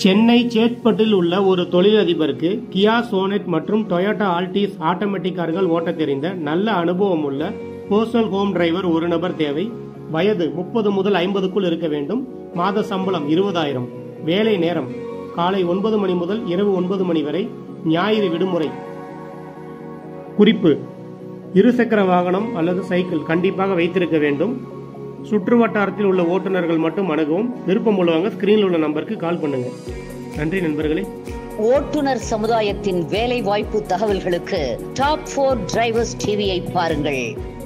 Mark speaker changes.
Speaker 1: சென்னை சேத்பட்டில் உள்ள ஒரு தொழிலதிபருக்கு கியா சோனெட் மற்றும் டொயோட்டா ஆல்டிஸ் ஆட்டோமேட்டிக் கார்கள் ஓட்டத் தெரிந்த நல்ல அனுபவம் உள்ள பர்சனல் ஹோம் டிரைவர் ஒரு நபர் தேவை வயது முப்பது முதல் ஐம்பதுக்குள் இருக்க வேண்டும் மாத சம்பளம் இருபதாயிரம் வேலை நேரம் காலை ஒன்பது மணி முதல் இரவு ஒன்பது மணி வரை ஞாயிறு விடுமுறை குறிப்பு இருசக்கர வாகனம் அல்லது சைக்கிள் கண்டிப்பாக வைத்திருக்க வேண்டும் சுற்று வட்டாரத்தில் உள்ள ஓட்டுநர்கள் மட்டும் அணுகவும் விருப்பம் உள்ளவங்க ஸ்கிரீனில் உள்ள நம்பருக்கு கால் பண்ணுங்க நன்றி நண்பர்களே
Speaker 2: ஓட்டுநர் சமுதாயத்தின் வேலை வாய்ப்பு தகவல்களுக்கு டாப் போர் டிரைவர்ஸ் டிவியை பாருங்கள்